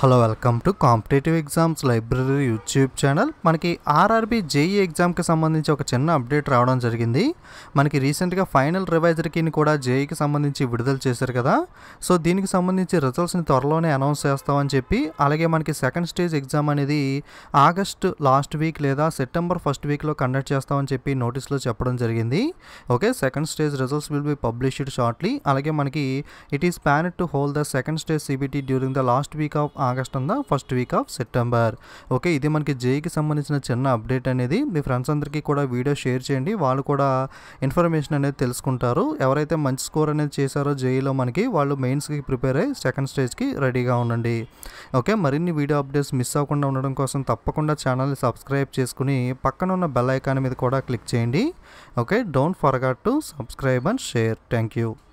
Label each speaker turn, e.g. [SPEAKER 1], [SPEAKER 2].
[SPEAKER 1] hello welcome to competitive exams library YouTube channel మనకి RRB JE ఎగ్జామ్కి సంబంధించి ఒక చిన్న అప్డేట్ రావడం జరిగింది మనకి రీసెంట్గా ఫైనల్ రివైజర్కి కూడా జేఈకి సంబంధించి విడుదల చేశారు కదా సో దీనికి సంబంధించి రిజల్ట్స్ని త్వరలోనే అనౌన్స్ చేస్తామని చెప్పి అలాగే మనకి సెకండ్ స్టేజ్ ఎగ్జామ్ అనేది ఆగస్ట్ లాస్ట్ వీక్ లేదా సెప్టెంబర్ ఫస్ట్ వీక్లో కండక్ట్ చేస్తామని చెప్పి నోటీస్లో చెప్పడం జరిగింది okay second stage results will be published shortly అలాగే మనకి it is planned to hold the second stage CBT during the last week of August and the first week of September okay ఇది మనకి జేఈకి సంబంధించిన చిన్న అప్డేట్ అనేది మీ friends అందరికీ కూడా video share చేయండి వాళ్ళు కూడా ఇన్ఫర్మేషన్ అనేది తెలుసుకుంటారు ఎవరైతే మంచి స్కోర్ అనేది చేశారో జేఈలో మనకి వాళ్ళు మెయిన్స్కి ప్రిపేర్ అయ్యి సెకండ్ స్టేజ్కి రెడీగా ఉండండి ఓకే మరిన్ని వీడియో అప్డేట్స్ మిస్ అవ్వకుండా ఉండడం కోసం తప్పకుండా ఛానల్ని సబ్స్క్రైబ్ చేసుకుని పక్కన ఉన్న బెల్ ఐకాన్ మీద కూడా క్లిక్ చేయండి okay don't forget to subscribe and share thank you